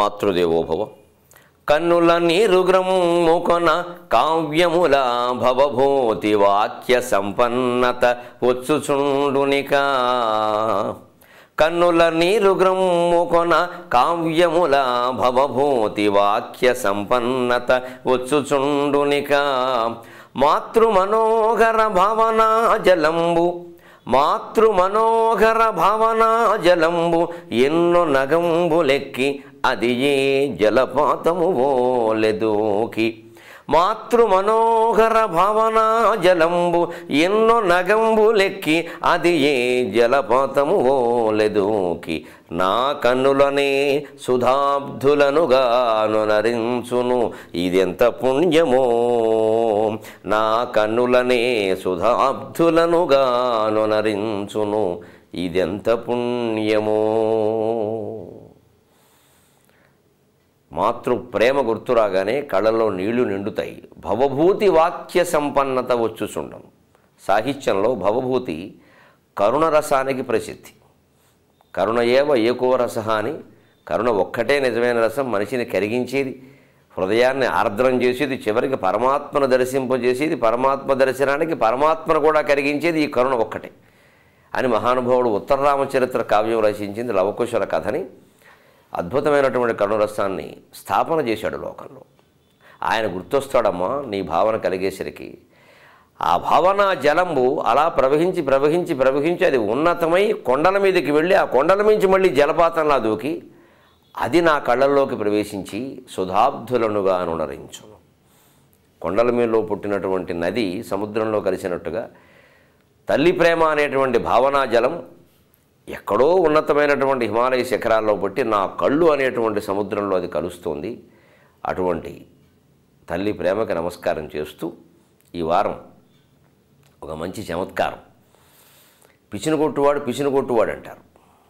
మాతృదేవోభవ కన్నుల నీరుగ్రమ్ముకొన కావ్యముల భవభూతి వాక్య సంపన్నత వచ్చుచుండునిక కన్నుల నీరుగ్రమ్ముకొన కావ్యముల భవభూతి వాక్య సంపన్నత వచ్చుచుండునిక మాతృ మనోహర భావనా జలంబు మాతృ మనోహర భావనా జలంబు ఎన్నో నగంబులెక్కి అది ఏ జలపాతము ఓలెదోకి మాతృ మనోహర భావనా జలంబు ఎన్నో నగంబులెక్కి అది ఏ జలపాతము ఓలెదోకి నా కన్నులనే సుధాబ్ధులనుగాను నరించును ఇదెంత పుణ్యమో నా కన్నులనే సుధాబ్ధులనుగాను నరించును ఇదెంత పుణ్యమో మాతృ ప్రేమ గుర్తురాగానే కళ్ళలో నీళ్లు నిండుతాయి భవభూతి వాక్య సంపన్నత వచ్చుచుండం సాహిత్యంలో భవభూతి కరుణ రసానికి ప్రసిద్ధి కరుణ ఏవ ఏకో రస అని కరుణ ఒక్కటే నిజమైన రసం మనిషిని కరిగించేది హృదయాన్ని ఆర్ద్రం చేసేది చివరికి పరమాత్మను దర్శింపజేసేది పరమాత్మ దర్శనానికి పరమాత్మను కూడా కరిగించేది ఈ కరుణ ఒక్కటే అని మహానుభావుడు ఉత్తరరామచరిత్ర కావ్యం రచించింది లవకుశల కథని అద్భుతమైనటువంటి కరుణరసాన్ని స్థాపన చేశాడు లోకంలో ఆయన గుర్తొస్తాడమ్మా నీ భావన కలిగేసరికి ఆ భావన జలంబు అలా ప్రవహించి ప్రవహించి ప్రవహించి అది ఉన్నతమై కొండల మీదకి వెళ్ళి ఆ కొండల మించి మళ్ళీ జలపాతంలా దూకి అది నా కళ్ళల్లోకి ప్రవేశించి సుధాబ్ధులనుగా అనునరించును కొండల మీదలో పుట్టినటువంటి నది సముద్రంలో కలిసినట్టుగా తల్లి ప్రేమ అనేటువంటి భావనా జలం ఎక్కడో ఉన్నతమైనటువంటి హిమాలయ శిఖరాల్లో పుట్టి నా కళ్ళు అనేటువంటి సముద్రంలో అది కలుస్తోంది అటువంటి తల్లి ప్రేమకి నమస్కారం చేస్తూ ఈ వారం ఒక మంచి చమత్కారం పిచ్చిన కొట్టువాడు పిచ్చిన కొట్టువాడు అంటారు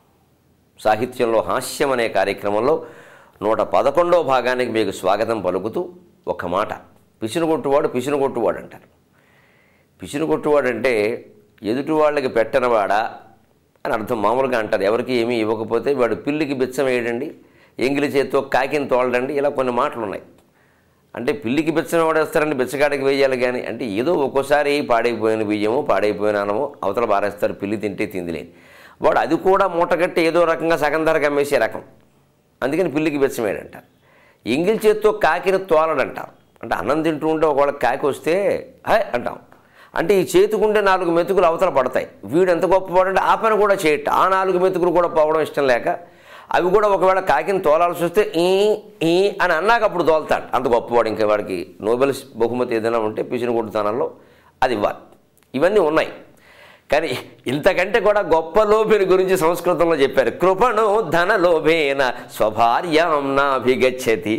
సాహిత్యంలో హాస్యం అనే కార్యక్రమంలో నూట పదకొండవ భాగానికి మీకు స్వాగతం పలుకుతూ ఒక మాట పిచ్చిన కొట్టువాడు పిచ్చిన కొట్టువాడు అంటారు పిచ్చిన కొట్టువాడు అంటే ఎదుటి వాళ్ళకి పెట్టనవాడా అని అర్థం మామూలుగా అంటారు ఎవరికి ఏమీ ఇవ్వకపోతే వాడు పిల్లికి బిచ్చం వేయడండి ఎంగిలి చేత్తో కాకిని తోలడండి ఇలా కొన్ని మాటలు ఉన్నాయి అంటే పిల్లికి బిచ్చం ఎవడేస్తారండి బిచ్చగాడికి వేయాలి కానీ అంటే ఏదో ఒక్కోసారి పాడైపోయిన బియ్యమో పాడైపోయిన అన్నమో అవతల పారేస్తారు పిల్లి తింటే తిందిలేని వాడు అది కూడా మూటగట్టి ఏదో రకంగా సగం ధరకు అమ్మేసే రకం అందుకని పిల్లికి బిచ్చమేడంటారు ఎంగిలి చేత్తో కాకిని తోలడంటారు అంటే అన్నం తింటూ ఉంటే ఒకవేళ కాకి వస్తే హాయ్ అంటాం అంటే ఈ చేతికుండే నాలుగు మెతుకులు అవతల పడతాయి వీడు ఎంత గొప్పవాడంటే ఆ పని కూడా చేయట ఆ నాలుగు మెతుకులు కూడా పోవడం ఇష్టం లేక అవి కూడా ఒకవేళ కాకిని తోలాల్సి వస్తే ఈ ఈ అని అన్నాక అప్పుడు తోలుతాడు అంత గొప్పవాడు ఇంకా వాడికి నోబెల్ బహుమతి ఏదైనా ఉంటే పిసినగుడ్డుతనంలో అది ఇవ్వాలి ఇవన్నీ ఉన్నాయి కానీ ఇంతకంటే కూడా గొప్ప లోభిని గురించి సంస్కృతంలో చెప్పారు కృపణో ధన లోభేన స్వభార్యాం నాభిగచ్చతి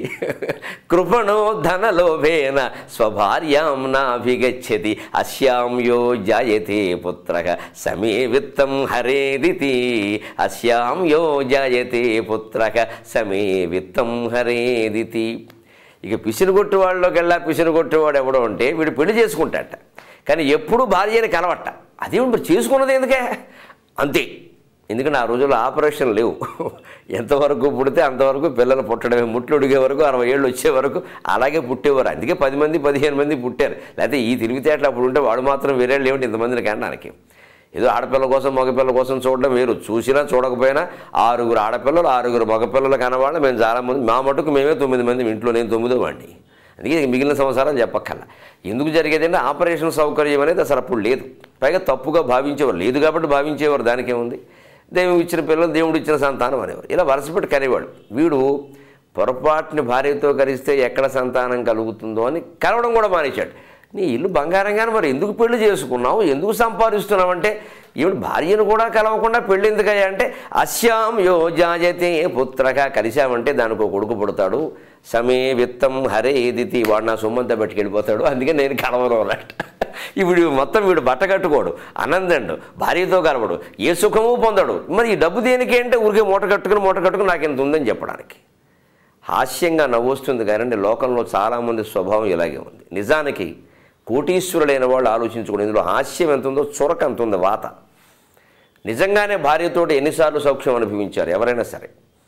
కృపణో ధన లోభేన స్వభార్యాం నాభిగచ్చతి అస్యాం యో జాయతే పుత్రక సమే విత్తం హరేదితి అస్యాం యో జాయతే పుత్రక సమే విత్తం హరేదితి ఇక పిసినుగొట్టు వాళ్ళలోకి వెళ్ళా పిసినుగొట్టేవాడు ఎవడో ఉంటే వీడు పెళ్లి చేసుకుంటాట కానీ ఎప్పుడూ భార్యని కలవట్ట అదేమిటి మరి చేసుకున్నది ఎందుకే అంతే ఎందుకంటే ఆ రోజుల్లో ఆపరేషన్ లేవు ఎంతవరకు పుడితే అంతవరకు పిల్లలు పుట్టడమే ముట్లు ఉడిగే వరకు అరవై ఏళ్ళు వచ్చే వరకు అలాగే పుట్టేవారు అందుకే పది మంది పదిహేను మంది పుట్టారు లేకపోతే ఈ తిరిగితేటలు అప్పుడు ఉంటే వాడు మాత్రం వేరేళ్ళు ఏమిటి ఇంతమందిని కనడానికి ఏదో ఆడపిల్ల కోసం మగపిల్ల కోసం చూడడం వేరు చూసినా చూడకపోయినా ఆరుగురు ఆడపిల్లలు ఆరుగురు మగపిల్లలు కనవాళ్ళు మేము చాలామంది మా మటుకు మేమే తొమ్మిది మంది ఇంట్లో నేను తొమ్మిదో వాడిని అందుకే మిగిలిన సంవత్సరాలు చెప్పక్కర్లా ఎందుకు జరిగేదంటే ఆపరేషన్ సౌకర్యం అనేది అసలు అప్పుడు లేదు పైగా తప్పుగా భావించేవారు లేదు కాబట్టి భావించేవారు దానికేముంది దేవుడు ఇచ్చిన పిల్లలు దేవుడు ఇచ్చిన సంతానం అనేవారు ఇలా వరుసపెట్టి కనేవాడు వీడు పొరపాటుని భార్యతో కలిస్తే ఎక్కడ సంతానం కలుగుతుందో అని కలవడం కూడా మానేశాడు నీ ఇల్లు బంగారంగానే మరి ఎందుకు పెళ్లి చేసుకున్నావు ఎందుకు సంపాదిస్తున్నావు అంటే ఈవిడ భార్యను కూడా కలవకుండా పెళ్ళి ఎందుకయ్యా అంటే అస్యాం యో జాయతే పుత్రగా కలిశామంటే దానికి ఒక కొడుకు పుడతాడు సమే విత్తం హరే ఏదితి వాడు నా సొమ్మంతా పట్టుకెళ్ళిపోతాడు అందుకే నేను కలవను అన్నట్ట ఇప్పుడు మొత్తం వీడు బట్ట కట్టుకోడు ఆనందండు భార్యతో కలవడు ఏ సుఖము పొందడు మరి ఈ డబ్బు దేనికి అంటే ఊరికే మూట కట్టుకుని మూట కట్టుకుని నాకు ఇంత ఉందని చెప్పడానికి హాస్యంగా నవ్వొస్తుంది కానీ లోకంలో చాలామంది స్వభావం ఇలాగే ఉంది నిజానికి కోటీశ్వరులైన వాళ్ళు ఆలోచించుకోండి ఇందులో హాస్యం ఎంత ఉందో చురక ఎంత ఉంది వాత నిజంగానే భార్యతోటి ఎన్నిసార్లు సౌఖ్యం అనుభవించారు ఎవరైనా సరే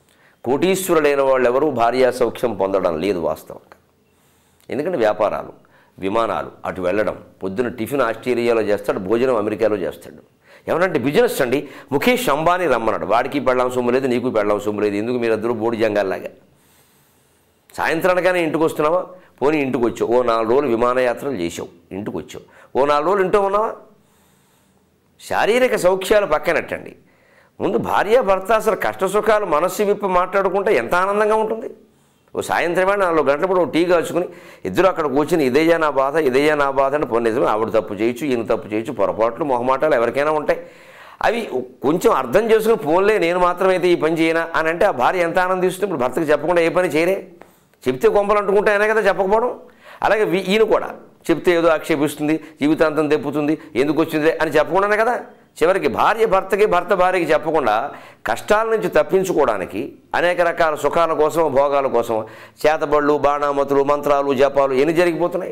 కోటీశ్వరులైన వాళ్ళు ఎవరు భార్యా సౌఖ్యం పొందడం లేదు వాస్తవంగా ఎందుకంటే వ్యాపారాలు విమానాలు అటు వెళ్ళడం పొద్దున టిఫిన్ ఆస్ట్రేలియాలో చేస్తాడు భోజనం అమెరికాలో చేస్తాడు ఏమనంటే బిజినెస్ అండి ముఖేష్ అంబానీ రమ్మన్నాడు వాడికి పెళ్ళాం సొమ్ము లేదు నీకు పెళ్ళాం సొమ్ము లేదు ఎందుకు మీరిద్దరూ బోడి జంగాల్లాగా సాయంత్రానికైనా ఇంటికి వస్తున్నావా పోనీ ఇంటికి వచ్చావు ఓ నాలుగు రోజులు విమానయాత్రలు చేసావు ఇంటికి వచ్చావు ఓ నాలుగు రోజులు ఇంట్లో ఉన్నావా శారీరక సౌఖ్యాలు పక్కనట్టండి ముందు భార్య భర్త అసలు కష్ట సుఖాలు మనస్సు విప్పి మాట్లాడుకుంటే ఎంత ఆనందంగా ఉంటుంది ఓ సాయంత్రమే నాలుగు గంటల కూడా ఓ టీ కాల్చుకుని ఇద్దరు అక్కడ కూర్చుని ఇదేయా నా బాధ ఇదేయా నా బాధ అని పొన్న నిజమే ఆవిడ తప్పు చేయొచ్చు ఈయన తప్పు చేయొచ్చు పొరపాట్లు మొహమాటాలు ఎవరికైనా ఉంటాయి అవి కొంచెం అర్థం చేసుకుని పోన్లే నేను మాత్రమైతే ఈ పని చేయనా అని అంటే ఆ భార్య ఎంత ఆనందిస్తుంది ఇప్పుడు భర్తకు చెప్పకుండా ఏ పని చేయరే చెప్తే కొంపలు అంటుకుంటాయనే కదా చెప్పకపోవడం అలాగే వీ- ఈయన కూడా చెప్తే ఏదో ఆక్షేపిస్తుంది జీవితాంతం దెప్పుతుంది ఎందుకు వచ్చింది అని చెప్పకుండానే కదా చివరికి భార్య భర్తకి భర్త భార్యకి చెప్పకుండా కష్టాల నుంచి తప్పించుకోవడానికి అనేక రకాల సుఖాల కోసం భోగాల కోసం చేతబళ్ళు బాణామతులు మంత్రాలు జపాలు ఎన్ని జరిగిపోతున్నాయి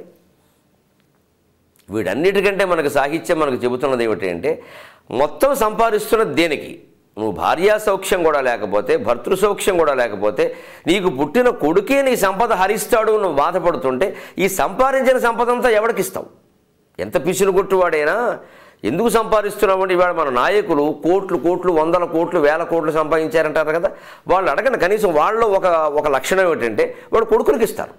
వీటన్నిటికంటే మనకు సాహిత్యం మనకు చెబుతున్నది ఏమిటి అంటే మొత్తం సంపాదిస్తున్నది దేనికి నువ్వు భార్యా సౌఖ్యం కూడా లేకపోతే భర్తృ సౌఖ్యం కూడా లేకపోతే నీకు పుట్టిన కొడుకే నీ సంపద హరిస్తాడు నువ్వు బాధపడుతుంటే ఈ సంపాదించిన సంపద అంతా ఎవడికిస్తావు ఎంత పిసిను కొట్టువాడైనా ఎందుకు సంపాదిస్తున్నామంటే ఇవాళ మన నాయకులు కోట్లు కోట్లు వందల కోట్లు వేల కోట్లు సంపాదించారంటారు కదా వాళ్ళు అడగండి కనీసం వాళ్ళలో ఒక ఒక లక్షణం ఏంటంటే వాడు కొడుకునికి ఇస్తారు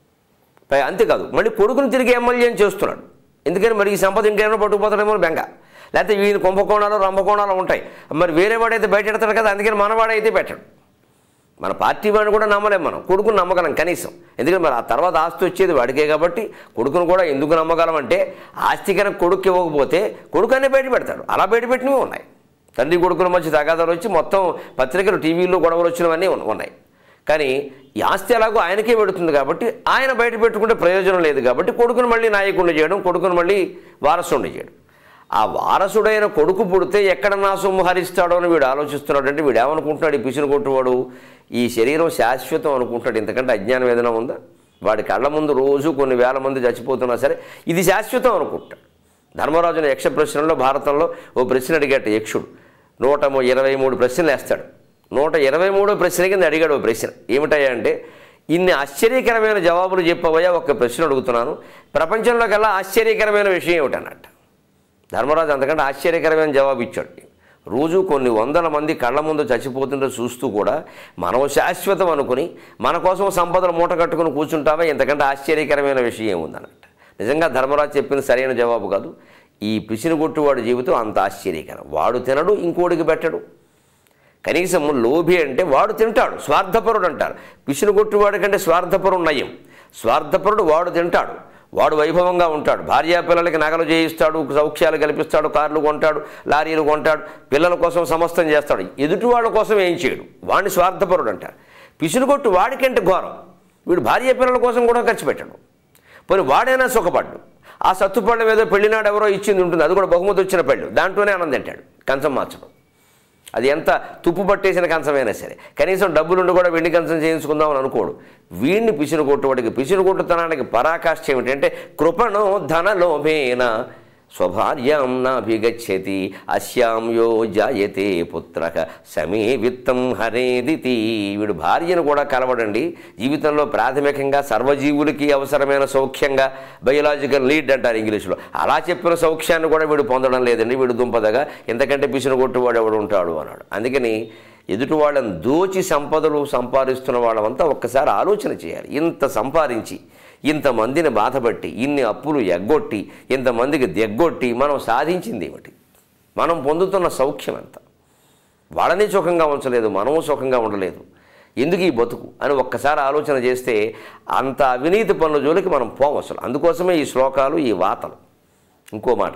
పై అంతేకాదు మళ్ళీ కొడుకుని తిరిగి ఎమ్మెల్యేని చేస్తున్నాడు ఎందుకని మరి ఈ సంపద ఇంకేమైనా పట్టుకుపోతాడేమో అని బెంగ లేకపోతే వీని కుంభకోణాలు రంభకోణాలు ఉంటాయి మరి వేరే వాడైతే బయట పెడతాడు కదా అందుకని మనవాడైతే పెట్టాడు మన పార్టీ వాడిని కూడా నమ్మలేం మనం కొడుకుని నమ్మగలం కనీసం ఎందుకంటే మరి ఆ తర్వాత ఆస్తి వచ్చేది వాడికే కాబట్టి కొడుకును కూడా ఎందుకు నమ్మగలం అంటే ఆస్తి కనుక కొడుకు ఇవ్వకపోతే కొడుకు అనే బయట పెడతాడు అలా బయట పెట్టినవి ఉన్నాయి తండ్రి కొడుకుల మధ్య తగాదాలు వచ్చి మొత్తం పత్రికలు టీవీల్లో గొడవలు వచ్చినవన్నీ ఉన్న- ఉన్నాయి కానీ ఈ ఆస్తి ఎలాగో ఆయనకే పెడుతుంది కాబట్టి ఆయన బయట పెట్టుకుంటే ప్రయోజనం లేదు కాబట్టి కొడుకును మళ్ళీ నాయకుడిని చేయడం కొడుకును మళ్ళీ వారసుడిని చేయడం ఆ వారసుడైన కొడుకు పుడితే ఎక్కడ నా సొమ్ము హరిస్తాడో అని వీడు ఆలోచిస్తున్నాడు అంటే వీడు ఏమనుకుంటున్నాడు ఈ పిసిని కొట్టువాడు ఈ శరీరం శాశ్వతం అనుకుంటాడు ఇంతకంటే అజ్ఞానం ఏదైనా ఉందా వాడి కళ్ళ ముందు రోజు కొన్ని వేల మంది చచ్చిపోతున్నా సరే ఇది శాశ్వతం అనుకుంటాడు ధర్మరాజుని యక్ష ప్రశ్నలో భారతంలో ఓ ప్రశ్న అడిగాట యక్షుడు నూట ము- ఇరవై మూడు ప్రశ్నలు వేస్తాడు నూట ఇరవై మూడో ప్రశ్న కింద అడిగాడు ఓ ప్రశ్న ఏమిటయ్యా అంటే ఇన్ని ఆశ్చర్యకరమైన జవాబులు చెప్పవయ్యా ఒక ప్రశ్న అడుగుతున్నాను ప్రపంచంలో కల్లా ఆశ్చర్యకరమైన విషయం ఏమిటన్నట్టు ధర్మరాజు అంతకంటే ఆశ్చర్యకరమైన జవాబు ఇచ్చాడు రోజు కొన్ని వందల మంది కళ్ళ ముందు చచ్చిపోతుంటే చూస్తూ కూడా మనం శాశ్వతం అనుకుని మన కోసం సంపదలు మూట కట్టుకుని కూర్చుంటామే ఇంతకంటే ఆశ్చర్యకరమైన విషయం ఏముందన్నట్టు నిజంగా ధర్మరాజు చెప్పిన సరైన జవాబు కాదు ఈ పిసిని కొట్టువాడి జీవితం అంత ఆశ్చర్యకరం వాడు తినడు ఇంకోడికి పెట్టడు కనీసం లోభి అంటే వాడు తింటాడు స్వార్థపరుడు అంటారు పిసిని కొట్టువాడి కంటే స్వార్థపరుడు నయం స్వార్థపరుడు వాడు తింటాడు వాడు వైభవంగా ఉంటాడు భార్యా పిల్లలకి నగలు చేయిస్తాడు సౌఖ్యాలు కల్పిస్తాడు కార్లు కొంటాడు లారీలు కొంటాడు పిల్లల కోసం సమస్తం చేస్తాడు ఎదుటి వాళ్ళ కోసం ఏం చేయడు వాడిని స్వార్థపరుడు అంటారు పిసిని కొట్టు వాడికంటే ఘోరం వీడు భార్య పిల్లల కోసం కూడా ఖర్చు పెట్టాడు పోనీ వాడైనా సుఖపడ్డు ఆ సత్తుపళ్ళం ఏదో పెళ్లినాడు ఎవరో ఇచ్చింది ఉంటుంది అది కూడా బహుమతి వచ్చిన పెళ్ళు దాంట్లోనే ఆనందం తింటాడు కంచం మార్చడం అది ఎంత తుప్పు పట్టేసిన కంచమైనా సరే కనీసం డబ్బులుండి కూడా వెండి కంచం చేయించుకుందామని అనుకోడు వీడిని పిసిరు కొట్టువాడికి పిసిరు కొట్టుతనానికి పరాకాష్ఠ ఏమిటంటే కృపణో ధనలోభేన స్వభార్యాం నాభిగచ్చతి అస్యాం యో జాయతే పుత్రక సమీ విత్తం హరేదితి వీడు భార్యను కూడా కలవడండి జీవితంలో ప్రాథమికంగా సర్వజీవులకి అవసరమైన సౌఖ్యంగా బయోలాజికల్ లీడ్ అంటారు ఇంగ్లీష్లో అలా చెప్పిన సౌఖ్యాన్ని కూడా వీడు పొందడం లేదండి వీడు దుంపదగా ఎంతకంటే పిసిన కొట్టువాడు ఎవడు ఉంటాడు అన్నాడు అందుకని ఎదుటి వాళ్ళని దోచి సంపదలు సంపాదిస్తున్న వాళ్ళమంతా ఒక్కసారి ఆలోచన చేయాలి ఇంత సంపాదించి ఇంతమందిని బాధపట్టి ఇన్ని అప్పులు ఎగ్గొట్టి ఇంతమందికి దెగ్గొట్టి మనం సాధించింది ఏమిటి మనం పొందుతున్న సౌఖ్యం ఎంత వాళ్ళని సుఖంగా ఉంచలేదు మనము సుఖంగా ఉండలేదు ఎందుకు ఈ బతుకు అని ఒక్కసారి ఆలోచన చేస్తే అంత అవినీతి పనుల జోలికి మనం పోం అసలు అందుకోసమే ఈ శ్లోకాలు ఈ వాతలు ఇంకో మాట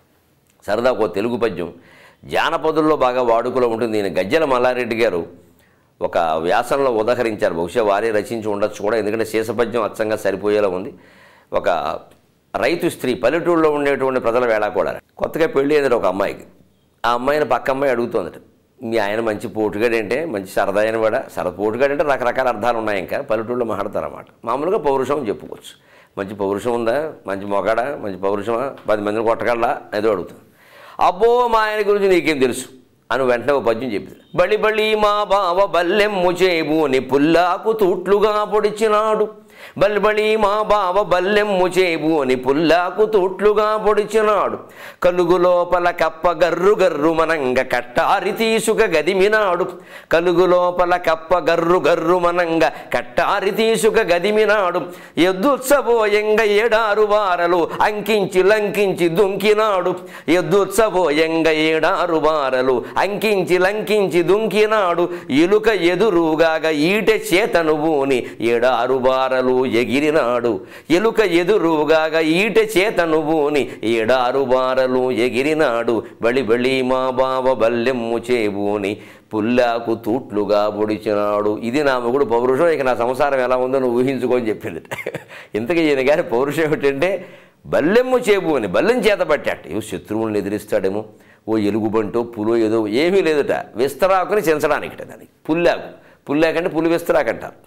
సరదాకు ఓ తెలుగు పద్యం జానపదుల్లో బాగా వాడుకలో ఉంటుంది దీని గజ్జల మల్లారెడ్డి గారు ఒక వ్యాసంలో ఉదహరించారు బహుశా వారే రచించి ఉండొచ్చు కూడా ఎందుకంటే శేషపద్యం అచ్చంగా సరిపోయేలా ఉంది ఒక రైతు స్త్రీ పల్లెటూరులో ఉండేటువంటి ప్రజల వేళ కూడా కొత్తగా పెళ్ళి అయింది ఒక అమ్మాయికి ఆ అమ్మాయిని పక్క అమ్మాయి అడుగుతుందట మీ ఆయన మంచి పోటుగాడు అంటే మంచి సరదా అయిన వాడ సరదా పోటుగాడు అంటే రకరకాల అర్థాలు ఉన్నాయి ఇంకా పల్లెటూరులో మాట్లాడతారన్నమాట మామూలుగా పౌరుషం అని చెప్పుకోవచ్చు మంచి పౌరుషం ఉందా మంచి మొగాడా మంచి పౌరుషమా పది మందిని కొట్టగలడా ఏదో అడుగుతుంది అబ్బో మా ఆయన గురించి నీకేం తెలుసు అని వెంటనే ఒక పద్యం చెప్పింది బలి బలి మా బావ బల్లెమ్ము చేబూని పుల్లాకు తూట్లుగా పొడిచినాడు బల్బడి మా బావ బల్లెమ్ము చేబూని పుల్లాకు తూట్లుగా పొడిచినాడు కలుగు లోపల కప్ప గర్రు గర్రు మనంగ కట్టారి తీసుక గదిమినాడు కలుగు లోపల కప్ప గర్రు గర్రు మనంగ కట్టారి తీసుక గదిమినాడు ఎద్దుత్సబోయంగ ఏడారు వారలు అంకించి లంకించి దుంకినాడు ఎద్దుత్సబోయంగ ఏడారు వారలు అంకించి లంకించి దుంకినాడు ఎలుక ఎదురుగాగా ఈటె చేతను బూని ఏడారు బారలు ఎగిరినాడు ఎలుక ఎదురుగాగా ఈటె చేతను బూని ఏడారు బారలు ఎగిరినాడు బలి బలి మా బావ బల్లెమ్ము చేబూని పుల్లాకు తూట్లుగా పొడిచినాడు ఇది నా మొగుడు పౌరుషం ఇక నా సంసారం ఎలా ఉందో నువ్వు ఊహించుకొని చెప్పింది ఇంతకీ ఈయన గారి పౌరుషం ఏమిటంటే బల్లెమ్ము చేబూని బల్లెం చేత పట్టాట ఇవి శత్రువులను ఎదిరిస్తాడేమో ఓ ఎలుగుబంటో పులో ఏదో ఏమీ లేదుట విస్తరాకుని చెంచడానికిట దానికి పుల్లాకు పుల్లాకంటే పులి విస్తరాకంటారు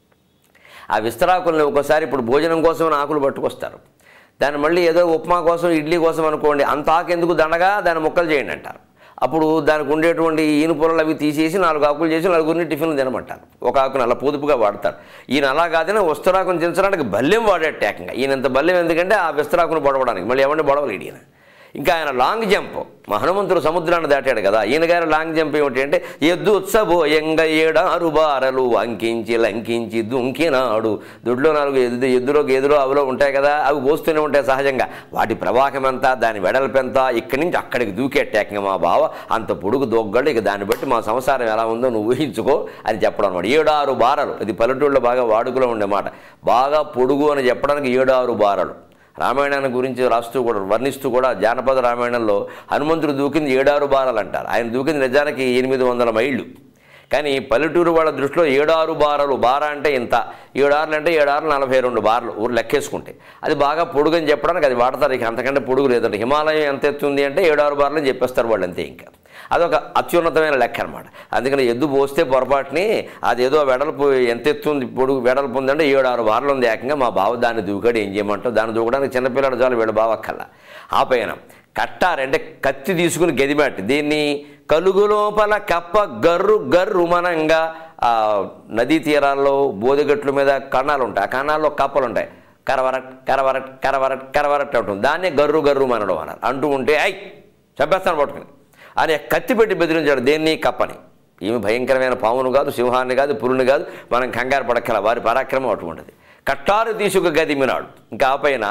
ఆ విస్తరాకుల్ని ఒకసారి ఇప్పుడు భోజనం కోసం ఆకులు పట్టుకొస్తారు దాన్ని మళ్ళీ ఏదో ఉప్మా కోసం ఇడ్లీ కోసం అనుకోండి అంత ఆకు ఎందుకు దండగా దాన్ని ముక్కలు చేయండి అంటారు అప్పుడు దానికి ఉండేటువంటి ఈను పొరలు అవి తీసేసి నాలుగు ఆకులు చేసి నలుగురిని టిఫిన్లు తినమంటారు ఒక ఆకును అలా పొదుపుగా వాడతారు ఈయన అలా కాదని విస్తరాకును దించడానికి బల్లెం వాడేట ఏకంగా ఈయన ఇంత బల్లెం ఎందుకంటే ఆ విస్తరాకును బొడవడానికి మళ్ళీ ఎవరిని బొడవలేడు ఈయన ఇంకా ఆయన లాంగ్ జంప్ మా హనుమంతుడు సముద్రాన్ని దాటాడు కదా ఈయన గారి లాంగ్ జంప్ ఏమిటి అంటే ఎద్దు ఉత్సబోయంగ ఏడారు బారలు అంకించి లంకించి దుంకినాడు దొడ్లో నాలుగు ఎద్దు ఎద్దులోకి ఎదురు అవిలో ఉంటాయి కదా అవి పోస్తూనే ఉంటాయి సహజంగా వాటి ప్రవాహం ఎంత దాని వెడల్పు ఎంత ఇక్కడి నుంచి అక్కడికి దూకేటేకంగా మా బావ అంత పొడుగు దొగ్గడు ఇక దాన్ని బట్టి మా సంసారం ఎలా ఉందో నువ్వు ఊహించుకో అని చెప్పడం అనమాట ఏడారు బారలు ఇది పల్లెటూళ్ళలో బాగా వాడుకలో ఉండే మాట బాగా పొడుగు అని చెప్పడానికి ఏడారు బారలు రామాయణాన్ని గురించి రాస్తూ కూడా వర్ణిస్తూ కూడా జానపద రామాయణంలో హనుమంతుడు దూకింది ఏడారు బారలు అంటారు ఆయన దూకింది నిజానికి ఎనిమిది వందల మైళ్ళు కానీ పల్లెటూరు వాళ్ళ దృష్టిలో ఏడారు బారలు బార అంటే ఇంత ఏడార్లు అంటే ఏడార్లు నలభై రెండు బార్లు ఊరు లెక్కేసుకుంటే అది బాగా పొడుగు అని చెప్పడానికి అది వాడతారు ఇక అంతకంటే పొడుగు లేదంటే హిమాలయం ఎంత ఎత్తుంది అంటే ఏడారు బార్లు అని చెప్పేస్తారు వాళ్ళు అంతే ఇంకా అదొక అత్యున్నతమైన లెక్క అనమాట అందుకని ఎద్దు పోస్తే పొరపాటుని అదేదో వెడల్పు ఎంత ఎత్తుంది పొడుగు వెడల్పు ఉందంటే ఏడు ఆరు బార్లు ఉంది ఏకంగా మా బావ దాన్ని దూకాడు ఏం చేయమంటావు దాన్ని దూకడానికి చిన్నపిల్లడు చాలు వీళ్ళ బావక్కల్లా ఆ పైన కట్టారంటే కత్తి తీసుకుని గదిమాటి దీన్ని కలుగు లోపల కప్ప గర్రు గర్రు మనంగా ఆ నదీ తీరాల్లో బోధగట్ల మీద కణాలు ఉంటాయి ఆ కణాల్లో కప్పలు ఉంటాయి కరవరట్ కరవరట్ కరవరట్ కరవరట్ అంటుంది దాన్నే గర్రు గర్రు మనడం అన్నారు అంటూ ఉంటే ఐ చంపేస్తాను పట్టుకుని అని కత్తి పెట్టి బెదిరించాడు దేన్ని కప్పని ఈమె భయంకరమైన పామును కాదు సింహాన్ని కాదు పురుని కాదు మనం కంగారు పడక్కల వారి పరాక్రమం అటువంటిది కట్టారు తీసుకు గదిమినాడు ఇంకా ఆ పైన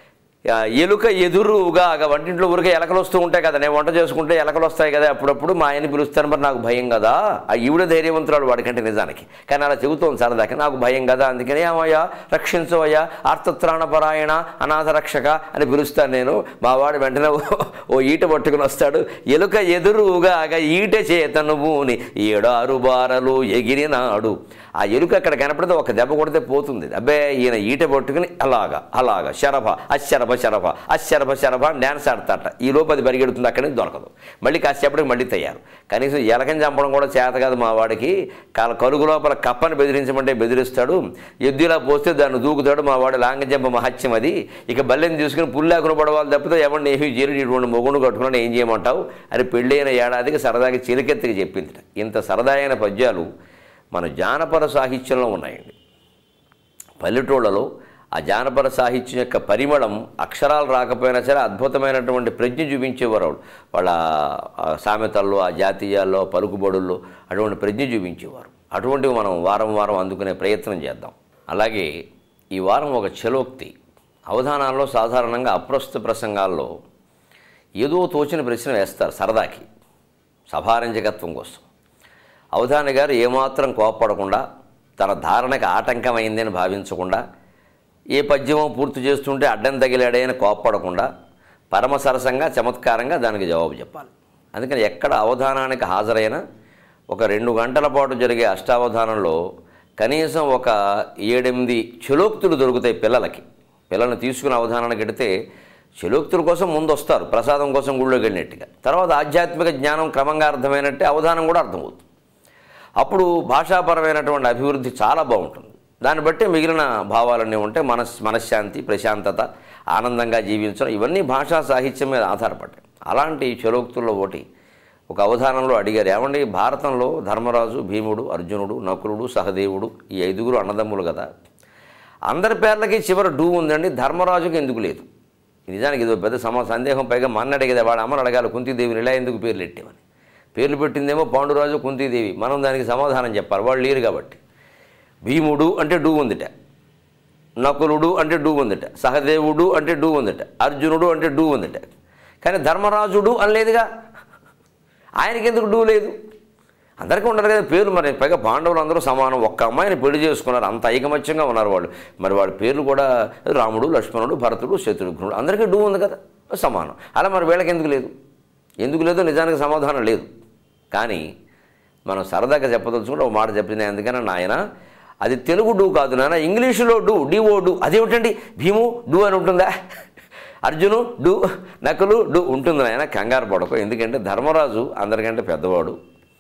ఆ, ఎలుక ఎదురుగా ఆ వంటింట్లో ఊరికే ఎలకలు వస్తూ ఉంటాయి కదా నేను వంట చేసుకుంటే ఎలకలు వస్తాయి కదా అప్పుడప్పుడు మా ఆయన పిలుస్తాను మరి నాకు భయం కదా ఆ ఈవిడ ధైర్యవంతురాలు వాడికంటే నిజానికి కానీ అలా చెబుతోంది సరదాకి నాకు భయం కదా అందుకని ఏమయ్యా రక్షించవయ్యా ఆర్తత్రాణపరాయణ అనాథ రక్షక అని పిలుస్తాను నేను మా వాడు వెంటనే ఓ- ఓ ఈట పట్టుకుని వస్తాడు ఎలుక ఎదురుగా ఈట చేతను బూని ఏడారు బారలు ఎగిరినాడు ఆ ఎలుక అక్కడ కనపడితే ఒక దెబ్బ కొడితే పోతుంది అబ్బే ఈయన ఈట పట్టుకుని అలాగా అలాగా శరభ అశరభ శరభ అశరభ శరభ అని డ్యాన్స్ ఆడతాట ఈ లోపు అది పరిగెడుతుంది అక్కడి నుంచి దొరకదు మళ్ళీ కాసేపటికి మళ్ళీ తయారు కనీసం ఎలకని చంపడం కూడా చేత కాదు మా వాడికి కాల కలుగు లోపల కప్పని బెదిరించమంటే బెదిరిస్తాడు ఎద్దులా పోస్తే దాన్ని దూకుతాడు మా వాడు లాంగ జంప మహత్యం అది ఇక బల్లెని తీసుకుని పుల్లాకును పడవాలి తప్పితే ఎవరిని ఏమీ చేరు ఇటువంటి మొగుడు కట్టుకుని ఏం చేయమంటావు అని పెళ్ళైన ఏడాదికి సరదాగా చిలికెత్తికి చెప్పింది ఇంత సరదాయైన పద్యాలు మన జానపద సాహిత్యంలో ఉన్నాయండి పల్లెటూళ్ళలో ఆ జానపద సాహిత్యం యొక్క పరిమళం అక్షరాలు రాకపోయినా సరే అద్భుతమైనటువంటి ప్రజ్ఞ చూపించేవారు వాళ్ళు. వాళ్ళ ఆ సామెతల్లో ఆ జాతీయాల్లో పలుకుబడుల్లో అటువంటి ప్రజ్ఞ చూపించేవారు అటువంటివి మనం వారం వారం అందుకునే ప్రయత్నం చేద్దాం అలాగే ఈ వారం ఒక చలోక్తి అవధానాల్లో సాధారణంగా అప్రస్తుత ప్రసంగాల్లో ఏదో తోచిన ప్రశ్న వేస్తారు సరదాకి సభారంజకత్వం కోసం అవధాని గారు ఏమాత్రం కోప్పడకుండా తన ధారణకు ఆటంకమైందని భావించకుండా ఏ పద్యమో పూర్తి చేస్తుంటే అడ్డం తగిలాడే అని కోప్పడకుండా పరమ సరసంగా చమత్కారంగా దానికి జవాబు చెప్పాలి అందుకని ఎక్కడ అవధానానికి హాజరైన ఒక రెండు గంటల పాటు జరిగే అష్టావధానంలో కనీసం ఒక ఏడెనిమిది చలోక్తులు దొరుకుతాయి పిల్లలకి పిల్లల్ని తీసుకుని అవధానానికి వెడితే చలోక్తుల కోసం ముందు వస్తారు ప్రసాదం కోసం గుళ్ళోకి వెళ్ళినట్టుగా తర్వాత ఆధ్యాత్మిక జ్ఞానం క్రమంగా అర్థమైనట్టే అవధానం కూడా అర్థమవుతుంది అప్పుడు భాషాపరమైనటువంటి అభివృద్ధి చాలా బాగుంటుంది దాన్ని బట్టి మిగిలిన భావాలన్నీ ఉంటే మనస్ మనశ్శాంతి ప్రశాంతత ఆనందంగా జీవించడం ఇవన్నీ భాషా సాహిత్యం మీద ఆధారపడ్డాయి అలాంటి చలోక్తుల్లో ఒకటి ఒక అవధానంలో అడిగారు ఏమండి భారతంలో ధర్మరాజు భీముడు అర్జునుడు నకులుడు సహదేవుడు ఈ ఐదుగురు అన్నదమ్ములు కదా అందరి పేర్లకి చివరి డూ ఉందండి ధర్మరాజుకి ఎందుకు లేదు నిజానికి ఇది పెద్ద సమ సందేహం పైగా మన అడిగేది వాడు అమ్మని అడగాలి కుంతీదేవిని ఇలా ఎందుకు పేర్లు పెట్టామని పేర్లు పెట్టిందేమో పాండురాజు కుంతీదేవి మనం దానికి సమాధానం చెప్పాలి వాళ్ళు లేరు కాబట్టి భీముడు అంటే డూ ఉందిట నకులుడు అంటే డూ ఉందిట సహదేవుడు అంటే డూ ఉందిట అర్జునుడు అంటే డూ ఉందిట కానీ ధర్మరాజుడు అనలేదుగా ఆయనకి ఎందుకు డూ లేదు అందరికీ ఉండరు కదా పేర్లు మరి పైగా పాండవులు అందరూ సమానం ఒక్క అమ్మాయిని పెళ్లి చేసుకున్నారు అంత ఐకమత్యంగా ఉన్నారు వాళ్ళు మరి వాళ్ళ పేర్లు కూడా రాముడు లక్ష్మణుడు భరతుడు శత్రుఘ్నుడు అందరికీ డూ ఉంది కదా సమానం అలా మరి వీళ్ళకి ఎందుకు లేదు ఎందుకు లేదో నిజానికి సమాధానం లేదు కానీ మనం సరదాగా చెప్పదలుచుకుంటే ఒక మాట చెప్పింది ఎందుకన్నా నాయన అది తెలుగు డూ కాదు నాన్న ఇంగ్లీషులో డూ డిఓ డూ అదేమిటండి భీము డూ అని ఉంటుందా అర్జును డూ నకులు డూ ఉంటుంది నాయన కంగారు పడకు ఎందుకంటే ధర్మరాజు అందరికంటే పెద్దవాడు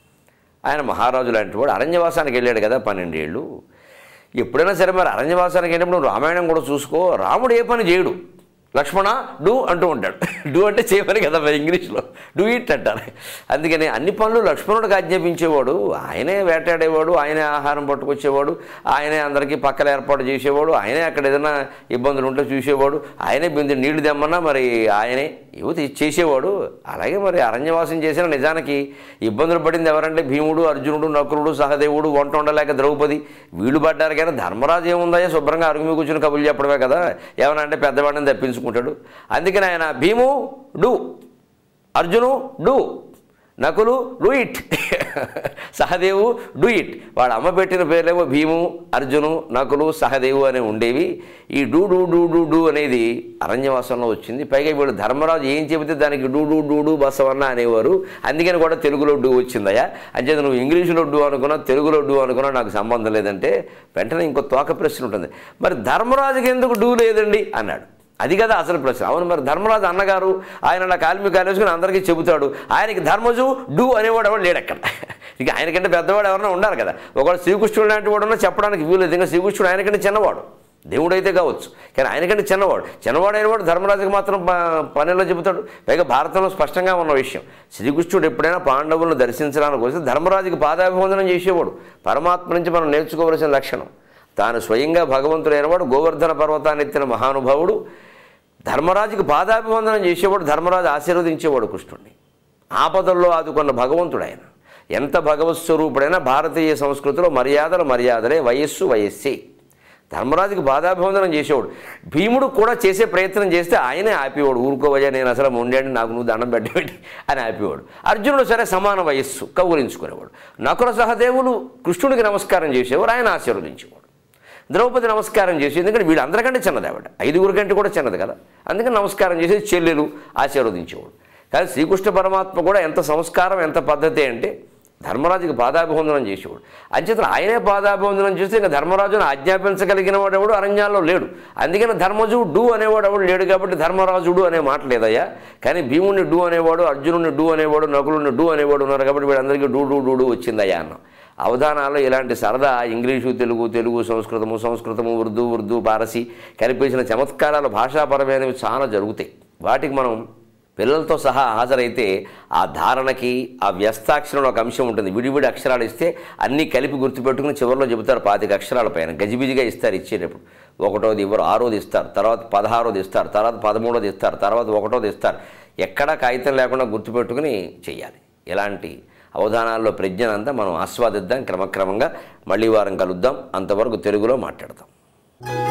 ఆయన మహారాజు లాంటి వాడు అరణ్యవాసానికి వెళ్ళాడు కదా పన్నెండేళ్ళు ఎప్పుడైనా సరే మరి అరణ్యవాసానికి వెళ్ళినప్పుడు నువ్వు రామాయణం కూడా చూసుకో రాముడు ఏ పని చేయడు లక్ష్మణ డూ అంటూ ఉంటాడు డూ అంటే చేయమని కదా మరి ఇంగ్లీష్లో డూ ఇట్ అంటారు అందుకని అన్ని పనులు లక్ష్మణుడికి ఆజ్ఞాపించేవాడు ఆయనే వేటాడేవాడు ఆయనే ఆహారం పట్టుకొచ్చేవాడు ఆయనే అందరికీ పక్కల ఏర్పాటు చేసేవాడు ఆయనే అక్కడ ఏదైనా ఇబ్బందులు ఉంటే చూసేవాడు ఆయనే బిందు నీళ్లు తెమ్మన్నా మరి ఆయనే యువత చేసేవాడు అలాగే మరి అరణ్యవాసం చేసిన నిజానికి ఇబ్బందులు పడింది ఎవరంటే భీముడు అర్జునుడు నకులుడు సహదేవుడు వంట ఉండలేక ద్రౌపది వీళ్ళు పడ్డారు కానీ ధర్మరాజు ఏముందయ్యా శుభ్రంగా అరుగు మీద కూర్చుని కబుర్లు చెప్పడమే కదా ఏమన్నా అంటే పెద్దవాడిని తప్పించుకుంటాడు అందుకని ఆయన Bhimu do Arjunu do Nakulu do it Sahadevu do it వాడు అమ్మ పెట్టిన పేర్లేమో భీము అర్జును నకులు సహదేవు అని ఉండేవి ఈ do do do do do అనేది అరణ్యవాసంలో వచ్చింది పైగా వీడు ధర్మరాజు ఏం చెబితే దానికి డూ డూ డూ డూ బసవన్న అనేవారు అందుకని కూడా తెలుగులో డూ వచ్చిందయ్యా అంచేత నువ్వు ఇంగ్లీషులో డూ అనుకున్నా తెలుగులో డూ అనుకున్నా నాకు సంబంధం లేదంటే వెంటనే ఇంకో తోక ప్రశ్న ఉంటుంది మరి ధర్మరాజుకి ఎందుకు డూ లేదండి అన్నాడు అది కదా అసలు ప్రశ్న అవును మరి ధర్మరాజు అన్నగారు ఆయన నా కాల్మి కాలేసుకుని అందరికీ చెబుతాడు ఆయనకి ధర్మజు డూ అనేవాడు ఎవడు లేడు అక్కడ ఇక ఆయనకంటే పెద్దవాడు ఎవరైనా ఉండాలి కదా ఒకవేళ శ్రీకృష్ణుడు లాంటి వాడున్నా చెప్పడానికి వీలేదు ఇంకా శ్రీకృష్ణుడు ఆయనకంటే చిన్నవాడు దేవుడైతే కావచ్చు కానీ ఆయనకంటే చిన్నవాడు చిన్నవాడు అయినవాడు ధర్మరాజుకి మాత్రం ప- పనిలో చెబుతాడు పైగా భారతంలో స్పష్టంగా ఉన్న విషయం శ్రీకృష్ణుడు ఎప్పుడైనా పాండవులను దర్శించడానికి వస్తే ధర్మరాజుకి పాదాభివందనం చేసేవాడు పరమాత్మ నుంచి మనం నేర్చుకోవలసిన లక్షణం తాను స్వయంగా భగవంతుడైనవాడు గోవర్ధన పర్వతాన్ని ఎత్తిన మహానుభావుడు ధర్మరాజుకి పాదాభివందనం చేసేవాడు ధర్మరాజు ఆశీర్వదించేవాడు కృష్ణుడిని ఆపదల్లో ఆదుకున్న భగవంతుడు ఆయన ఎంత భగవత్ స్వరూపుడైనా భారతీయ సంస్కృతిలో మర్యాదలు మర్యాదలే వయస్సు వయస్సే ధర్మరాజుకి బాధాభివందనం చేసేవాడు భీముడు కూడా చేసే ప్రయత్నం చేస్తే ఆయనే ఆపేవాడు ఊరుకోవయ్యా నేను అసలు ఉండండి నాకు నువ్వు దండం పెట్టబెట్టి అని ఆపేవాడు అర్జునుడు సరే సమాన వయస్సు కౌగులించుకునేవాడు నకుల సహదేవులు కృష్ణుడికి నమస్కారం చేసేవారు ఆయన ఆశీర్వదించేవాడు ద్రౌపది నమస్కారం చేసి ఎందుకంటే వీళ్ళందరికంటే చిన్నది ఆవిడ ఐదుగురు కంటే కూడా చిన్నది కదా అందుకని నమస్కారం చేసి చెల్లెలు ఆశీర్వదించేవాడు కానీ శ్రీకృష్ణ పరమాత్మ కూడా ఎంత సంస్కారం ఎంత పద్ధతి అంటే ధర్మరాజుకి పాదాభివందనం చేసేవాడు అంచేత ఆయనే పాదాభివందనం చేస్తే ఇంకా ధర్మరాజును ఆజ్ఞాపించగలిగిన వాడు ఎవడు అరణ్యాల్లో లేడు అందుకని ధర్మజు డూ అనేవాడు ఎవడు లేడు కాబట్టి ధర్మరాజుడు అనే మాట లేదయ్యా కానీ భీముడిని డూ అనేవాడు అర్జునుడిని డూ అనేవాడు నకులుని డూ అనేవాడు ఉన్నారు కాబట్టి వీళ్ళందరికీ డూ డూ డూ డూ వచ్చిందయ్యా అన్నాం అవధానాల్లో ఇలాంటి సరదా ఇంగ్లీషు తెలుగు తెలుగు సంస్కృతము సంస్కృతము ఉర్దూ ఉర్దూ పారసీ కనిపించిన చమత్కారాలు భాషాపరమైనవి చాలా జరుగుతాయి వాటికి మనం పిల్లలతో సహా హాజరైతే ఆ ధారణకి ఆ వ్యస్తాక్షరంలో ఒక అంశం ఉంటుంది విడివిడి అక్షరాలు ఇస్తే అన్నీ కలిపి గుర్తుపెట్టుకుని చివరిలో చెబుతారు పాతిక అక్షరాల పైన గజిబిజిగా ఇస్తారు ఇచ్చేటప్పుడు ఒకటోది ఇవ్వరు ఆరోది ఇస్తారు తర్వాత పదహారోది ఇస్తారు తర్వాత పదమూడోది ఇస్తారు తర్వాత ఒకటోది ఇస్తారు ఎక్కడా కాగితం లేకుండా గుర్తుపెట్టుకుని చెయ్యాలి ఇలాంటి అవధానాల్లో ప్రజ్ఞనంతా మనం ఆస్వాదిద్దాం క్రమక్రమంగా మళ్ళీ వారం కలుద్దాం అంతవరకు తెలుగులో మాట్లాడదాం